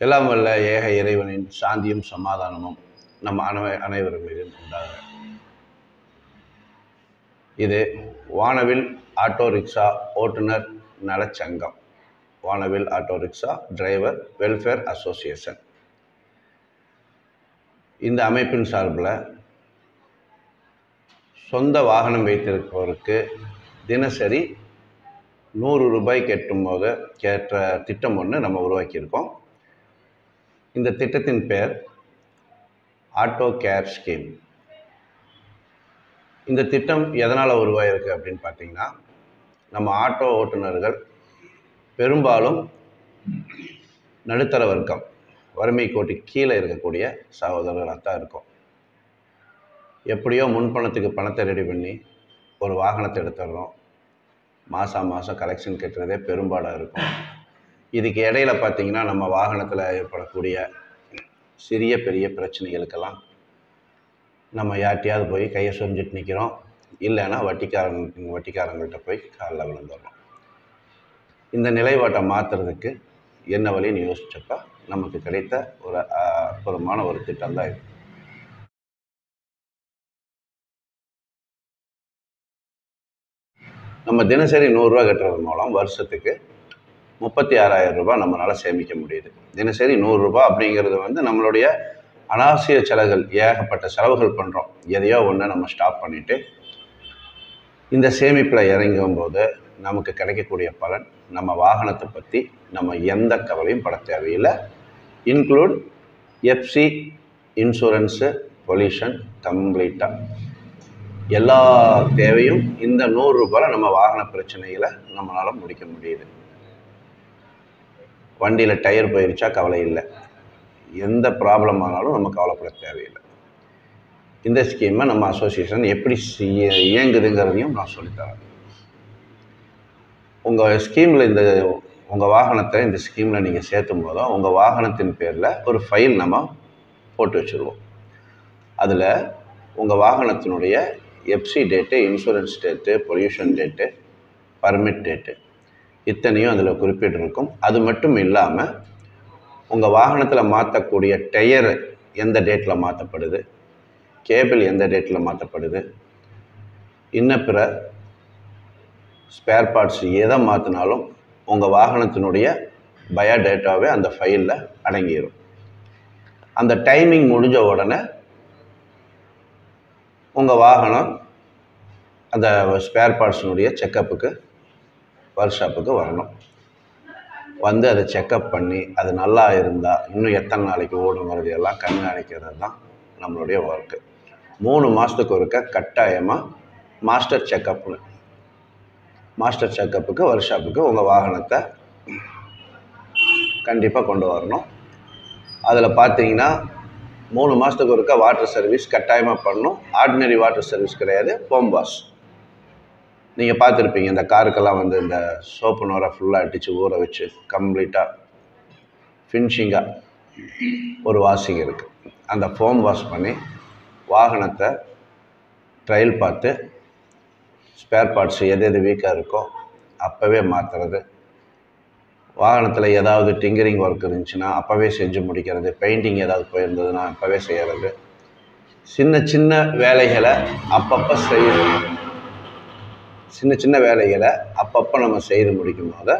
எல்லாம் வல்ல ஏக இறைவனின் சாந்தியும் சமாதானமும் நம் அனை அனைவரும் மீதும் உண்டாக இது வானவில் ஆட்டோ ரிக்ஷா ஓட்டுநர் நலச்சங்கம் வானவில் auto rickshaw driver welfare association இந்த அமைப்பின் சார்பில் சொந்த வாகனம் வைத்திருப்பவருக்கு தினசரி நூறு ரூபாய் கட்டும் போது கேட்ட திட்டம் ஒன்று நம்ம உருவாக்கியிருக்கோம் இந்த திட்டத்தின் பெயர் ஆட்டோ கேர் ஸ்கீம் இந்த திட்டம் எதனால் உருவாயிருக்கு அப்படின்னு பார்த்தீங்கன்னா நம்ம ஆட்டோ ஓட்டுநர்கள் பெரும்பாலும் நடுத்தர வர்க்கம் வறுமை கோட்டி கீழே இருக்கக்கூடிய சகோதரர்களாக தான் இருக்கும் எப்படியோ முன்பணத்துக்கு பணத்தை ரெடி பண்ணி ஒரு வாகனத்தை எடுத்துடுறோம் மாதம் மாதம் கலெக்ஷன் கட்டுறதே பெரும்பாடாக இருக்கும் இதுக்கு இடையில பார்த்தீங்கன்னா நம்ம வாகனத்தில் ஏற்படக்கூடிய சிறிய பெரிய பிரச்சனைகளுக்கெல்லாம் நம்ம யார்ட்டையாவது போய் கையை சொரிஞ்சிட்டு நிற்கிறோம் இல்லைன்னா வட்டிக்காரங்க வட்டிக்காரங்கள்ட்ட போய் காலில் விழுந்துடுறோம் இந்த நிலைப்பாட்டை மாற்றுறதுக்கு என்ன வழின்னு யோசிச்சப்ப நமக்கு கிடைத்த ஒரு அஹ், அற்புதமான ஒரு திட்டம் தான் இது நம்ம தினசரி நூறுரூவா கட்டுறது மூலம் வருஷத்துக்கு முப்பத்தி ஆறாயிரம் ரூபாய் நம்மளால் சேமிக்க முடியுது தினசரி நூறுரூபா அப்படிங்கிறது வந்து நம்மளுடைய அனாவசிய செலவுகள் ஏகப்பட்ட செலவுகள் பண்ணுறோம் எதையோ ஒன்று நம்ம ஸ்டாப் பண்ணிவிட்டு இந்த சேமிப்பில் இறங்கும் போது நமக்கு கிடைக்கக்கூடிய பலன் நம்ம வாகனத்தை பற்றி நம்ம எந்த கவலையும் பட தேவையில்லை இன்க்ளூட் எஃப்சி இன்சூரன்ஸு பொல்யூஷன் கம்ப்ளீட்டாக எல்லா தேவையும் இந்த நூறு ரூபாயில் நம்ம வாகன பிரச்சனைகளை நம்மளால் முடிக்க முடியுது வண்டியில் டயர் போயிருச்சா கவலை இல்லை எந்த ப்ராப்ளம் ஆனாலும் நம்ம கவலைப்பட தேவையில்லை இந்த ஸ்கீமை நம்ம அசோசியேஷன் எப்படி செய்ய- இயங்குதுங்கிறதையும் நான் சொல்லித்தரேன் உங்கள் ஸ்கீமில் இந்த உங்கள் வாகனத்தை இந்த ஸ்கீமில் நீங்கள் சேர்த்தும் போதும் உங்கள் வாகனத்தின் பேரில் ஒரு ஃபைல் நம்ம போட்டு வச்சுருவோம் அதில் உங்கள் வாகனத்தினுடைய FC date insurance date pollution date permit date இத்தனையும் அதில் குறிப்பிட்டிருக்கும் அது மட்டும் இல்லாமல் உங்கள் வாகனத்தில் மாற்றக்கூடிய டயர் எந்த டேட்டில் மாற்றப்படுது கேபிள் எந்த டேட்டில் மாற்றப்படுது இன்ன பிற ஸ்பேர் பார்ட்ஸ் எதை மாற்றினாலும் உங்கள் வாகனத்தினுடைய பயோடேட்டாவே அந்த ஃபைலில் அடங்கிடும் அந்த டைமிங் முடிஞ்ச உடனே உங்கள் வாகனம் அந்த ஸ்பேர் பார்ட்ஸினுடைய செக்கப்புக்கு ஒர்க் ஷாப்புக்கு வரணும் வந்து அதை செக்கப் பண்ணி அது நல்லா இருந்தால் இன்னும் எத்தனை நாளைக்கு ஓடுங்கிறது எல்லாம் கண்காணிக்கிறது தான் நம்மளுடைய ஒர்க்கு மூணு மாதத்துக்கு ஒருக்க கட்டாயமாக மாஸ்டர் செக்கப்னு மாஸ்டர் செக்கப்புக்கு ஒர்க் ஷாப்புக்கு உங்கள் வாகனத்தை கண்டிப்பாக கொண்டு வரணும் அதில் பார்த்தீங்கன்னா மூணு மாதத்துக்கு ஒருக்க வாட்டர் சர்வீஸ் கட்டாயமாக பண்ணணும் ஆர்டினரி வாட்டர் சர்வீஸ் கிடையாது ஹோம் வாஷ் நீங்கள் பார்த்துருப்பீங்க இந்த காருக்கெல்லாம் வந்து இந்த சோப்பு நோரை ஃபுல்லாக அடித்து ஊற வச்சு கம்ப்ளீட்டாக ஃபினிஷிங்காக ஒரு வாஷிங் இருக்குது அந்த ஃபோம் வாஷ் பண்ணி வாகனத்தை ட்ரையல் பார்த்து ஸ்பேர் பார்ட்ஸ் எது எது வீக்காக இருக்கோ அப்போவே மாற்றுறது வாகனத்தில் ஏதாவது டிங்கரிங் ஒர்க் இருந்துச்சுன்னா அப்போவே செஞ்சு முடிக்கிறது பெயிண்டிங் ஏதாவது போயிருந்ததுன்னா அப்போவே செய்கிறது சின்ன சின்ன வேலைகளை அப்பப்போ செய்யணும் சின்ன சின்ன வேலைகளை அப்பப்போ நம்ம செய்து முடிக்கும் போது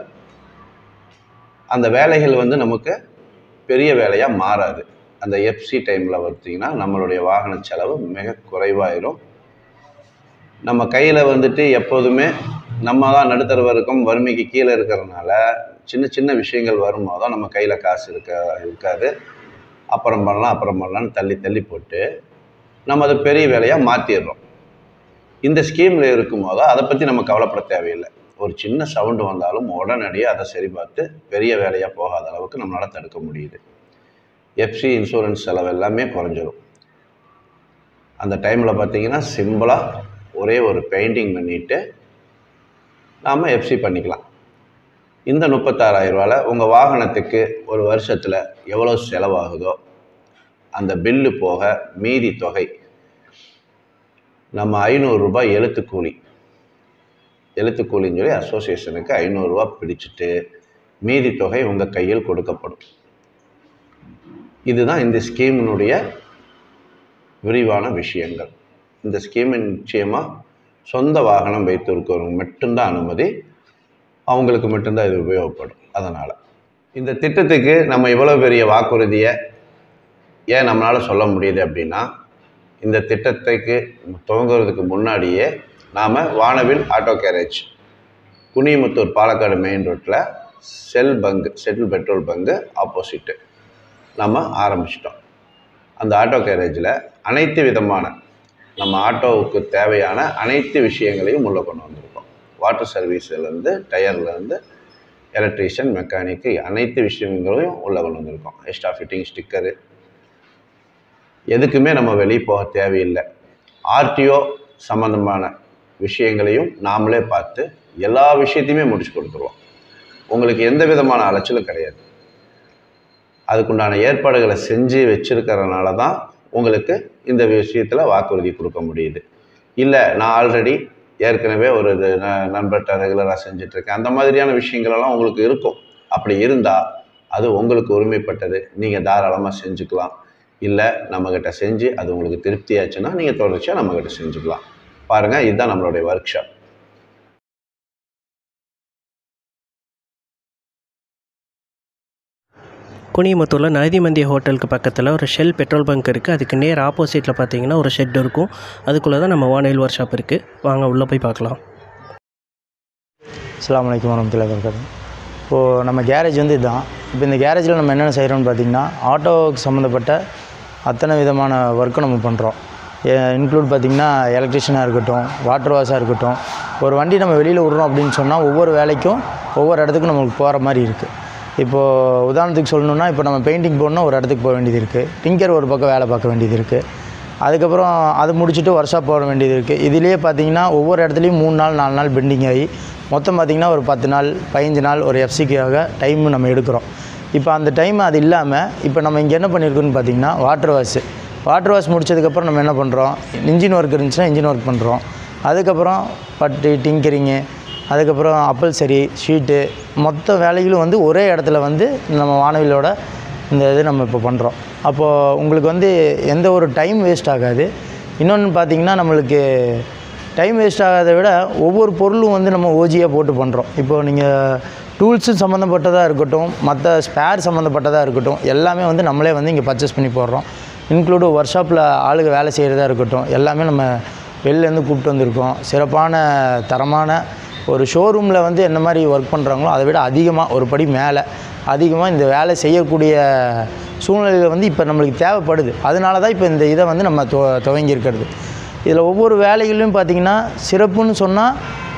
அந்த வேலைகள் வந்து நமக்கு பெரிய வேலையாக மாறாது அந்த எஃப்சி டைமில் பார்த்தீங்கன்னா நம்மளுடைய வாகன செலவு மிக குறைவாயிரும் நம்ம கையில் வந்துட்டு எப்போதுமே நம்ம தான் நடுத்தர வர்க்கம் வறுமைக்கு கீழே இருக்கிறதுனால சின்ன சின்ன விஷயங்கள் வரும்போது தான் நம்ம கையில் காசு இருக்க இருக்காது அப்புறம் பண்ணலாம் அப்புறம் பண்ணலாம்னு தள்ளி தள்ளி போட்டு நம்ம அதை பெரிய வேலையாக மாற்றிடுறோம் இந்த ஸ்கீமில் இருக்கும்போது அதை பற்றி நம்ம கவலைப்பட தேவையில்லை ஒரு சின்ன சவுண்டு வந்தாலும் உடனடியாக அதை சரி பார்த்து பெரிய வேலையாக போகாத அளவுக்கு நம்மளால் தடுக்க முடியுது எஃப்சி இன்சூரன்ஸ் செலவு எல்லாமே குறைஞ்சிரும் அந்த டைமில் பார்த்தீங்கன்னா சிம்பிளாக ஒரே ஒரு பெயிண்டிங் பண்ணிவிட்டு நாம் எஃப்சி பண்ணிக்கலாம் இந்த முப்பத்தாறாயிரம் ரூபாயில் உங்கள் வாகனத்துக்கு ஒரு வருஷத்தில் எவ்வளோ செலவாகுதோ அந்த பில்லு போக மீதி தொகை நம்ம ஐநூறுரூபா எழுத்துக்கூலி எழுத்துக்கூலின்னு சொல்லி அசோசியேஷனுக்கு ஐநூறுரூவா பிடிச்சிட்டு மீதி தொகை உங்கள் கையில் கொடுக்கப்படும் இதுதான் இந்த ஸ்கீமினுடைய விரிவான விஷயங்கள் இந்த ஸ்கீமின் நிச்சயமாக சொந்த வாகனம் வைத்திருக்கிறவங்க மட்டும்தான் அனுமதி அவங்களுக்கு மட்டும்தான் இது உபயோகப்படும் அதனால் இந்த திட்டத்துக்கு நம்ம இவ்வளோ பெரிய வாக்குறுதியை ஏன் நம்மளால் சொல்ல முடியுது அப்படின்னா இந்த திட்டத்துக்கு துவங்குறதுக்கு முன்னாடியே நாம் வானவில் auto garage Kunimuthur Palakkad main ரோட்டில் செல் பங்கு செட்டில் பெட்ரோல் பங்கு ஆப்போசிட்டு நம்ம ஆரம்பிச்சிட்டோம் அந்த ஆட்டோ கேரேஜில் அனைத்து விதமான நம்ம ஆட்டோவுக்கு தேவையான அனைத்து விஷயங்களையும் உள்ளே கொண்டு வந்திருக்கோம் வாட்டர் சர்வீஸ்லேருந்து டயர்லேருந்து எலக்ட்ரீஷியன் மெக்கானிக்கு அனைத்து விஷயங்களையும் உள்ளே கொண்டு வந்திருக்கோம் எக்ஸ்ட்ரா ஃபிட்டிங் ஸ்டிக்கரு எதுக்குமே நம்ம வெளியே போக தேவையில்லை ஆர்டிஓ சம்மந்தமான விஷயங்களையும் நாமளே பார்த்து எல்லா விஷயத்தையுமே முடிச்சு கொடுத்துருவோம் உங்களுக்கு எந்த விதமான அலைச்சலும் கிடையாது அதுக்குண்டான ஏற்பாடுகளை செஞ்சு வச்சிருக்கிறதுனால தான் உங்களுக்கு இந்த விஷயத்தில் வாக்குறுதி கொடுக்க முடியுது இல்லை நான் ஆல்ரெடி ஏற்கனவே ஒரு இது ந- நண்பர்கிட்ட ரெகுலராக செஞ்சிட்ருக்கேன் அந்த மாதிரியான விஷயங்களெல்லாம் உங்களுக்கு இருக்கும் அப்படி இருந்தால் அது உங்களுக்கு உரிமைப்பட்டது நீங்கள் தாராளமாக செஞ்சுக்கலாம் இல்லை நம்மக்கிட்ட செஞ்சு அது உங்களுக்கு திருப்தியாச்சுன்னா நீங்கள் தொடர்ச்சியாக நம்மக்கிட்ட செஞ்சுக்கலாம் பாருங்கள் இதுதான் நம்மளுடைய ஒர்க் ஷாப் குனியமுத்தூரில் நதிமந்தி ஹோட்டலுக்கு பக்கத்தில் ஒரு ஷெல் பெட்ரோல் பங்க் இருக்குது அதுக்கு நேர் ஆப்போசிட்டில் பார்த்தீங்கன்னா ஒரு ஷெட் இருக்கும் அதுக்குள்ளே தான் நம்ம வானவில் ஒர்க் ஷாப் இருக்குது வாங்க உள்ளே போய் பார்க்கலாம் அஸ்ஸலாமு அலைக்கும் வரமத்துல்லாஹி வபரகாத்துஹு இப்போது நம்ம கேரேஜ் வந்து இதுதான் இப்போ இந்த கேரேஜில் நம்ம என்னென்ன செய்கிறோம்னு பார்த்தீங்கன்னா ஆட்டோவுக்கு சம்மந்தப்பட்ட அத்தனை விதமான ஒர்க்கும் நம்ம பண்ணுறோம் இன்க்ளூட் பார்த்திங்கன்னா எலக்ட்ரிஷியனாக இருக்கட்டும் வாட்டர் வாஷாக இருக்கட்டும் ஒரு வண்டி நம்ம வெளியில் விட்றோம் அப்படின்னு சொன்னால் ஒவ்வொரு வேலைக்கும் ஒவ்வொரு இடத்துக்கும் நம்மளுக்கு போகிற மாதிரி இருக்குது இப்போது உதாரணத்துக்கு சொல்லணுன்னா இப்போ நம்ம பெயிண்டிங் போடணும் ஒரு இடத்துக்கு போக வேண்டியது இருக்குது டிங்கர் ஒரு பக்கம் வேலை பார்க்க வேண்டியது இருக்குது அதுக்கப்புறம் அது முடிச்சுட்டு ஒர்க் ஷாப் போட வேண்டியது இருக்குது இதுலேயே பார்த்தீங்கன்னா ஒவ்வொரு இடத்துலையும் மூணு நாள் நாலு நாள் பெண்டிங் ஆகி மொத்தம் பார்த்திங்கன்னா ஒரு பத்து நாள் பதினஞ்சு நாள் ஒரு எஃப்சிக்காக டைம் நம்ம எடுக்கிறோம் இப்போ அந்த டைம் அது இல்லாமல் இப்போ நம்ம இங்கே என்ன பண்ணியிருக்கோன்னு பார்த்தீங்கன்னா வாட்டர் வாஷ் வாட்டர் வாஷ் முடிச்சதுக்கப்புறம் நம்ம என்ன பண்ணுறோம் இன்ஜின் ஒர்க் இருந்துச்சுன்னா இன்ஜின் ஒர்க் பண்ணுறோம் அதுக்கப்புறம் பட்டு டிங்கரிங்கு அதுக்கப்புறம் அப்பல் சரி ஷீட்டு மொத்த வேலைகளும் வந்து ஒரே இடத்துல வந்து நம்ம வானவிலோட இந்த இது நம்ம இப்போ பண்ணுறோம் அப்போது உங்களுக்கு வந்து எந்த ஒரு டைம் வேஸ்ட் ஆகாது இன்னொன்று பார்த்தீங்கன்னா நம்மளுக்கு டைம் வேஸ்ட் ஆகாத விட ஒவ்வொரு பொருளும் வந்து நம்ம ஓஜியாக போட்டு பண்ணுறோம் இப்போ நீங்கள் டூல்ஸு சம்மந்தப்பட்டதாக இருக்கட்டும் மற்ற ஸ்பேர் சம்மந்தப்பட்டதாக இருக்கட்டும் எல்லாமே வந்து நம்மளே வந்து இங்கே பர்ச்சேஸ் பண்ணி போடுறோம் இன்க்ளூடு ஒர்க் ஷாப்பில் ஆளுங்க வேலை செய்கிறதா இருக்கட்டும் எல்லாமே நம்ம வெளிலேருந்து கூப்பிட்டு வந்திருக்கோம் சிறப்பான தரமான ஒரு ஷோரூமில் வந்து என்ன மாதிரி ஒர்க் பண்ணுறாங்களோ அதை விட அதிகமாக ஒரு படி மேலே அதிகமாக இந்த வேலை செய்யக்கூடிய சூழ்நிலையில் வந்து இப்போ நம்மளுக்கு தேவைப்படுது அதனால தான் இப்போ இந்த இதை வந்து நம்ம துவ துவங்கியிருக்கிறது இதில் ஒவ்வொரு வேலைகளையும் பார்த்திங்கன்னா சிறப்புன்னு சொன்னால்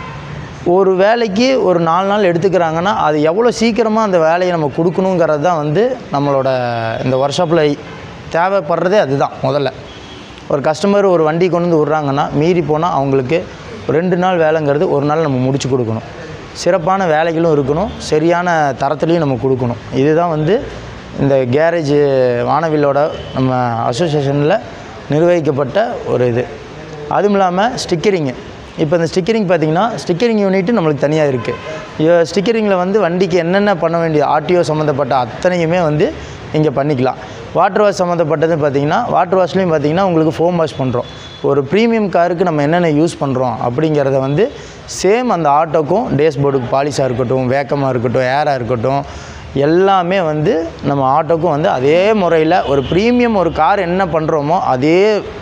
ஒரு வேலைக்கு ஒரு நாலு நாள் எடுத்துக்கிறாங்கன்னா அது எவ்வளோ சீக்கிரமாக அந்த வேலையை நம்ம கொடுக்கணுங்கிறது தான் வந்து நம்மளோட இந்த ஒர்க் ஷாப்பில் தேவைப்படுறதே அதுதான் முதல்ல ஒரு கஸ்டமர் ஒரு வண்டி கொண்டு வந்து விட்றாங்கன்னா மீறி போனால் அவங்களுக்கு ரெண்டு நாள் வேலைங்கிறது ஒரு நாள் நம்ம முடிச்சு கொடுக்கணும் சிறப்பான வேலைகளும் இருக்கணும் சரியான தரத்துலையும் நம்ம கொடுக்கணும் இதுதான் வந்து இந்த கேரேஜ் வானவில்லோட நம்ம அசோசியேஷனில் நிர்வகிக்கப்பட்ட ஒரு இது அதுவும் இல்லாமல் ஸ்டிக்கரிங்கு இப்போ இந்த ஸ்டிக்கரிங் பார்த்தீங்கன்னா ஸ்டிக்கரிங் யூனிட்டு நம்மளுக்கு தனியாக இருக்குது ஸ்டிக்கரிங்கில் வந்து வண்டிக்கு என்னென்ன பண்ண வேண்டிய ஆர்டிஓ சம்மந்தப்பட்ட அத்தனையுமே வந்து இங்கே பண்ணிக்கலாம் வாட்டர் வாஷ் சம்மந்தப்பட்டது பார்த்தீங்கன்னா வாட்டர் வாஷ்லேயும் பார்த்தீங்கன்னா உங்களுக்கு ஃபோம் வாஷ் பண்ணுறோம் ஒரு ப்ரீமியம் காருக்கு நம்ம என்னென்ன யூஸ் பண்ணுறோம் அப்படிங்கிறத வந்து சேம் அந்த ஆட்டோக்கும் டேஷ்போர்டுக்கு பாலிஷாக இருக்கட்டும் வேக்கமாக இருக்கட்டும் ஏராக இருக்கட்டும் எல்லாமே வந்து நம்ம ஆட்டோக்கும் வந்து அதே முறையில் ஒரு ப்ரீமியம் ஒரு கார் என்ன பண்ணுறோமோ அதே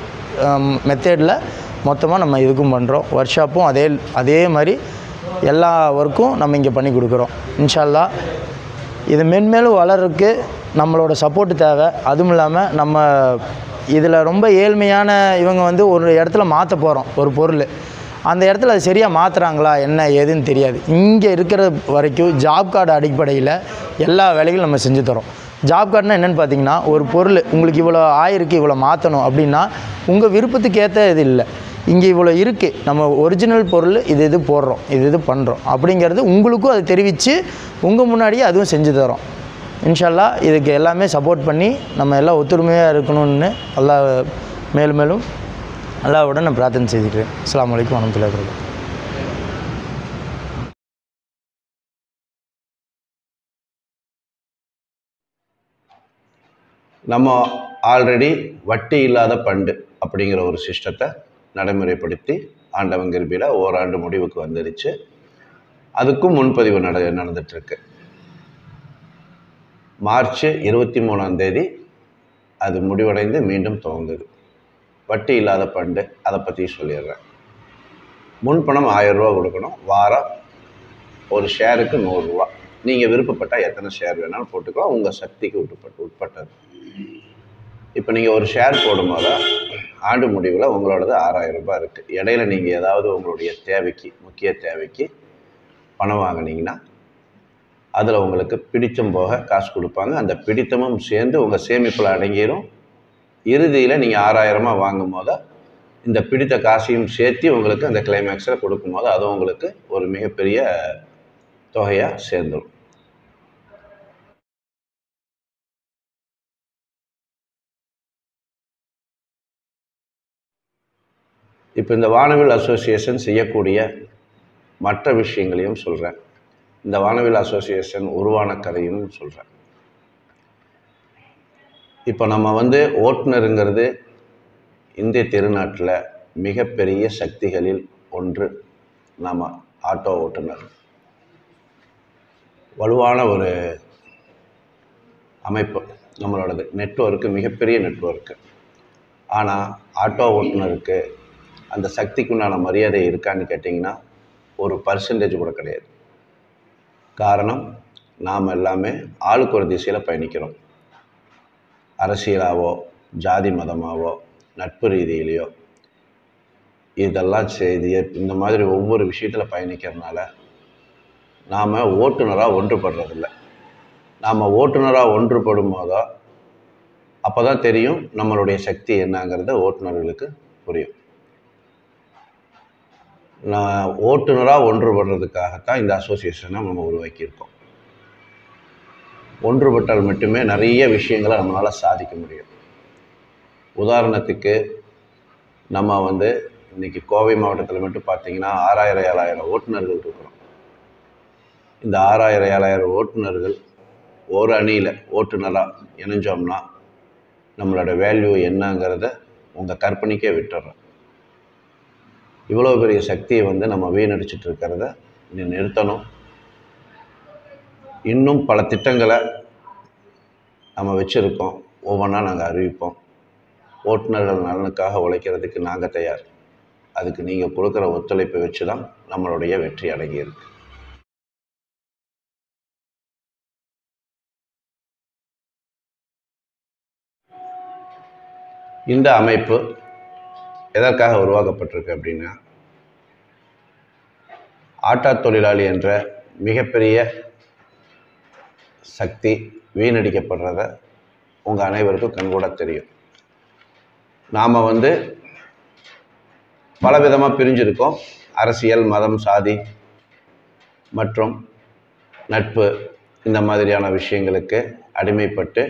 மெத்தடில் மொத்தமாக நம்ம இதுக்கும் பண்ணுறோம் ஒர்க் ஷாப்பும் அதே அதே மாதிரி எல்லா ஒர்க்கும் நம்ம இங்கே பண்ணி கொடுக்குறோம் இன்ஷால்லா இது மென்மேலும் வளர்றதுக்கு நம்மளோட சப்போர்ட் தேவை அதுவும் இல்லாமல் நம்ம இதில் ரொம்ப ஏழ்மையான இவங்க வந்து ஒரு இடத்துல மாற்ற போகிறோம் ஒரு பொருள் அந்த இடத்துல அது சரியாக மாற்றுறாங்களா என்ன ஏதுன்னு தெரியாது இங்கே இருக்கிற வரைக்கும் ஜாப் கார்டு அடிப்படையில் எல்லா வேலைகளும் நம்ம செஞ்சு தரோம் ஜாப் கார்டுனா என்னென்னு பார்த்தீங்கன்னா ஒரு பொருள் உங்களுக்கு இவ்வளோ ஆயிருக்கு இவ்வளோ மாற்றணும் அப்படின்னா உங்கள் விருப்பத்துக்கு ஏற்ற இது இல்லை இங்கே இவ்வளோ இருக்குது நம்ம ஒரிஜினல் பொருள் இது இது போடுறோம் இது இது பண்ணுறோம் அப்படிங்கிறது உங்களுக்கும் அதை தெரிவித்து உங்கள் முன்னாடியே அதுவும் செஞ்சு தரோம் இன்ஷால்லா இதுக்கு எல்லாமே சப்போர்ட் பண்ணி நம்ம எல்லாம் ஒத்துழைமையாக இருக்கணும்னு அல்லாஹ் மேலும் மேலும் அல்லாஹ்வுடன் நான் பிரார்த்தனை செய்துக்கிறேன் அஸ்ஸலாமு அலைக்கும் வரமத்துல்லாஹி வபரகாத்துஹு நம்ம ஆல்ரெடி வட்டி இல்லாத பண்டு அப்படிங்கிற ஒரு சிஸ்டத்தை நடைமுறைப்படுத்தி ஆண்டவன் கிருபியில் ஓராண்டு முடிவுக்கு வந்துடுச்சு அதுக்கும் முன்பதிவு நட நடந்துட்டுருக்கு மார்ச் இருபத்தி மூணாம் தேதி அது முடிவடைந்து மீண்டும் துவங்குது வட்டி இல்லாத பண்டு அதை பற்றி சொல்லிடுறேன் முன்பணம் ஆயிரம் ரூபா கொடுக்கணும் வாரம் ஒரு ஷேருக்கு நூறுரூவா நீங்கள் விருப்பப்பட்டால் எத்தனை ஷேர் வேணாலும் போட்டுக்கோ உங்கள் சக்திக்கு உட்பட்டு உட்பட்டது இப்போ நீங்கள் ஒரு ஷேர் போடும்போது ஆண்டு முடிவில் உங்களோடது ஆறாயிரம் ரூபாய் இருக்குது இடையில நீங்கள் ஏதாவது உங்களுடைய தேவைக்கு முக்கிய தேவைக்கு பணம் வாங்குனீங்கன்னா அதில் உங்களுக்கு பிடித்தம் போக காசு கொடுப்பாங்க அந்த பிடித்தமும் சேர்ந்து உங்கள் சேமிப்பில் அடங்கிடும் இறுதியில் நீங்கள் ஆறாயிரமாக வாங்கும் போது இந்த பிடித்த காசையும் சேர்த்து உங்களுக்கு அந்த கிளைமேக்ஸில் கொடுக்கும்போது அது உங்களுக்கு ஒரு மிகப்பெரிய தொகையாக சேர்ந்துடும் இப்போ இந்த வானவில் அசோசியேஷன் செய்யக்கூடிய மற்ற விஷயங்களையும் சொல்கிறேன் இந்த வானவில் அசோசியேஷன் உருவான கதையும் சொல்கிறேன் இப்போ நம்ம வந்து ஓட்டுநருங்கிறது இந்திய திருநாட்டில் மிகப்பெரிய சக்திகளில் ஒன்று நாம் ஆட்டோ ஓட்டுநர் வலுவான ஒரு அமைப்பு நம்மளோடது நெட்வொர்க்கு மிகப்பெரிய நெட்வொர்க்கு ஆனால் ஆட்டோ ஓட்டுநருக்கு அந்த சக்திக்குண்டான மரியாதை இருக்கான்னு கேட்டிங்கன்னா ஒரு பர்சன்டேஜ் கூட கிடையாது காரணம் நாம் எல்லாமே ஆளுக்கு ஒரு திசையில் பயணிக்கிறோம் அரசியலாவோ ஜாதி மதமாவோ நட்பு ரீதியிலையோ இதெல்லாம் செய்தி இந்த மாதிரி ஒவ்வொரு விஷயத்தில் பயணிக்கிறதுனால நாம் ஓட்டுநராக ஒன்றுபடுறதில்ல நாம் ஓட்டுநராக ஒன்றுபடும் போதோ அப்போ தான் தெரியும் நம்மளுடைய சக்தி என்னங்கிறத ஓட்டுநர்களுக்கு புரியும் நான் ஓட்டுநராக ஒன்றுபடுறதுக்காகத்தான் இந்த அசோசியேஷனை நம்ம உருவாக்கியிருக்கோம் ஒன்றுபட்டால் மட்டுமே நிறைய விஷயங்களை நம்மளால் சாதிக்க முடியும் உதாரணத்துக்கு நம்ம வந்து இன்றைக்கி கோவை மாவட்டத்தில் மட்டும் பார்த்தீங்கன்னா ஆறாயிரம் ஏழாயிரம் ஓட்டுநர்கள் இருக்கிறோம் இந்த ஆறாயிரம் ஏழாயிரம் ஓட்டுநர்கள் ஒரு அணியில் ஓட்டுநராக இணைஞ்சோம்னா நம்மளோட வேல்யூ என்னங்கிறத உங்கள் கற்பனைக்கே விட்டுறோம் இவ்வளோ பெரிய சக்தியை வந்து நம்ம வீணடிச்சிட்டு இருக்கிறத நீ நிறுத்தணும் இன்னும் பல திட்டங்களை நம்ம வச்சுருக்கோம் ஒவ்வொன்றா நாங்கள் அறிவிப்போம் ஓட்டுநர்கள் நலனுக்காக உழைக்கிறதுக்கு நாங்கள் தயார் அதுக்கு நீங்கள் கொடுக்குற ஒத்துழைப்பை வச்சு தான் நம்மளுடைய வெற்றி அடங்கியிருக்கு இந்த அமைப்பு எதற்காக உருவாக்கப்பட்டிருக்கு அப்படின்னா ஆட்டா தொழிலாளி என்ற மிகப்பெரிய சக்தி வீணடிக்கப்படுறத உங்கள் அனைவருக்கும் கண்கூட தெரியும் நாம் வந்து பலவிதமாக பிரிஞ்சிருக்கோம் அரசியல் மதம் சாதி மற்றும் நட்பு இந்த மாதிரியான விஷயங்களுக்கு அடிமைப்பட்டு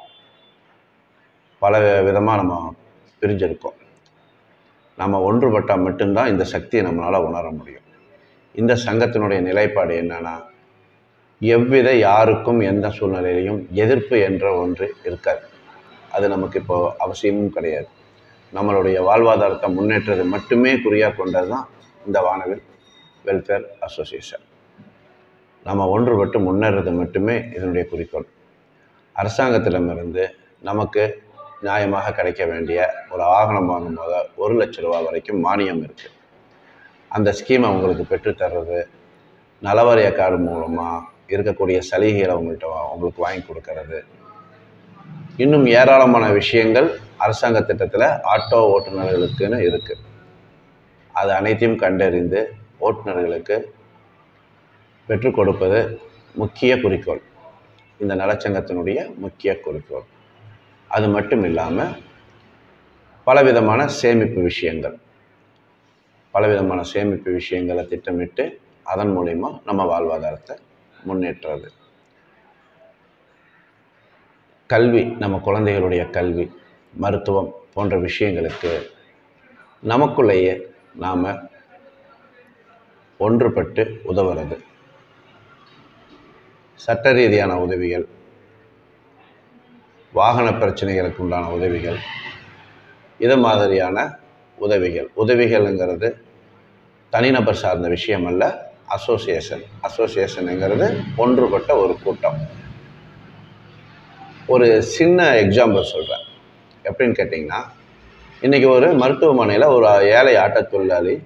பல விதமாக நம்ம பிரிஞ்சிருக்கோம் நம்ம ஒன்றுபட்டால் மட்டும்தான் இந்த சக்தியை நம்மளால் உணர முடியும் இந்த சங்கத்தினுடைய நிலைப்பாடு என்னன்னா எவ்வித யாருக்கும் எந்த சூழ்நிலையிலையும் எதிர்ப்பு என்ற ஒன்று இருக்காது அது நமக்கு இப்போ அவசியமும் கிடையாது நம்மளுடைய வாழ்வாதாரத்தை முன்னேற்றது மட்டுமே குறியாக கொண்டது தான் இந்த வானவில் வெல்ஃபேர் அசோசியேஷன் நம்ம ஒன்றுபட்டு முன்னேறது மட்டுமே இதனுடைய குறிக்கோள் அரசாங்கத்திடமிருந்து நமக்கு நியாயமாக கிடைக்க வேண்டிய ஒரு வாகனம் வாங்கும் போது ஒரு லட்ச ரூபா வரைக்கும் மானியம் இருக்குது அந்த ஸ்கீமை உங்களுக்கு பெற்றுத்தர்றது நலவாரிய கார்டு மூலமாக இருக்கக்கூடிய சலுகைகளை உங்கள்கிட்ட வா- உங்களுக்கு வாங்கி கொடுக்கறது இன்னும் ஏராளமான விஷயங்கள் அரசாங்க திட்டத்தில் ஆட்டோ ஓட்டுநர்களுக்குன்னு இருக்குது அது அனைத்தையும் கண்டறிந்து ஓட்டுநர்களுக்கு பெற்றுக் கொடுப்பது முக்கிய குறிக்கோள் இந்த நலச்சங்கத்தினுடைய முக்கிய குறிக்கோள் அது மட்டும் இல்லாமல் பலவிதமான சேமிப்பு விஷயங்கள் பலவிதமான சேமிப்பு விஷயங்களை திட்டமிட்டு அதன் மூலிமா நம்ம வாழ்வாதாரத்தை முன்னேற்றுறது கல்வி நம்ம குழந்தைகளுடைய கல்வி மருத்துவம் போன்ற விஷயங்களுக்கு நமக்குள்ளேயே நாம் ஒன்றுபட்டு உதவுறது சட்ட ரீதியான உதவிகள் வாகன பிரச்சனைகளுக்கு உண்டான உதவிகள் இது மாதிரியான உதவிகள் உதவிகள்ங்கிறது தனிநபர் சார்ந்த விஷயம் அல்ல அசோசியேஷன் அசோசியேஷனுங்கிறது ஒன்றுபட்ட ஒரு கூட்டம் ஒரு சின்ன எக்ஸாம்பிள் சொல்கிறேன் எப்படின்னு கேட்டிங்கன்னா இன்றைக்கி ஒரு மருத்துவமனையில் ஒரு ஏழை ஆட்டத் தொழிலாளி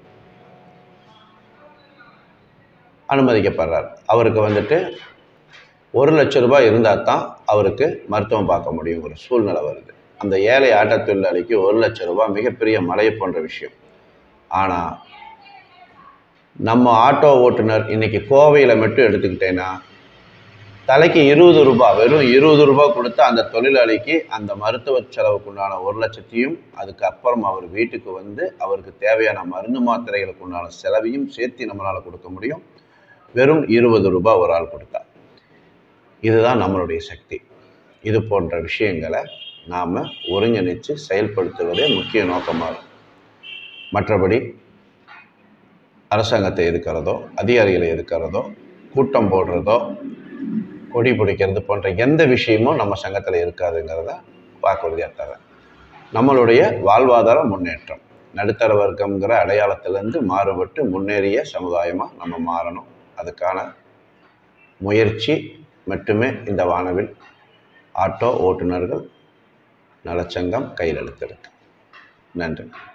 அனுமதிக்கப்படுறார் அவருக்கு வந்துட்டு ஒரு லட்ச ரூபாய் இருந்தால் தான் அவருக்கு மருத்துவம் பார்க்க முடியும் ஒரு சூழ்நிலை வருது அந்த ஏழை ஆட்டத் தொழிலாளிக்கு ஒரு லட்ச ரூபாய் மிகப்பெரிய மலையை போன்ற விஷயம் ஆனால் நம்ம ஆட்டோ ஓட்டுநர் இன்னைக்கு கோவையில் மட்டும் எடுத்துக்கிட்டேன்னா தலைக்கு இருபது ரூபாய் வெறும் இருபது ரூபாய் கொடுத்து அந்த தொழிலாளிக்கு அந்த மருத்துவ செலவுக்கு உண்டான ஒரு லட்சத்தையும் அதுக்கு அப்புறம் அவர் வீட்டுக்கு வந்து அவருக்கு தேவையான மருந்து மாத்திரைகளுக்கு உண்டான செலவையும் சேர்த்து நம்மளால் கொடுக்க முடியும் வெறும் இருபது ரூபாய் ஒரு ஆள் கொடுத்தா இதுதான் நம்மளுடைய சக்தி இது போன்ற விஷயங்களை நாம் ஒருங்கிணைச்சு செயல்படுத்துவதே முக்கிய நோக்கமாக இருக்கும் மற்றபடி அரசாங்கத்தை எதுக்கிறதோ அதிகாரிகளை எதுக்கிறதோ கூட்டம் போடுறதோ கொடி பிடிக்கிறது போன்ற எந்த விஷயமும் நம்ம சங்கத்தில் இருக்காதுங்கிறத வாக்குறுதியாக தரேன் நம்மளுடைய வாழ்வாதார முன்னேற்றம் நடுத்தர வர்க்கம்ங்கிற அடையாளத்திலேருந்து மாறுபட்டு முன்னேறிய சமுதாயமாக நம்ம மாறணும் அதுக்கான முயற்சி மட்டுமே இந்த வானவில் ஆட்டோ ஓட்டுநர்கள் நலச்சங்கம் கையில் எடுத்திருக்கு நன்றி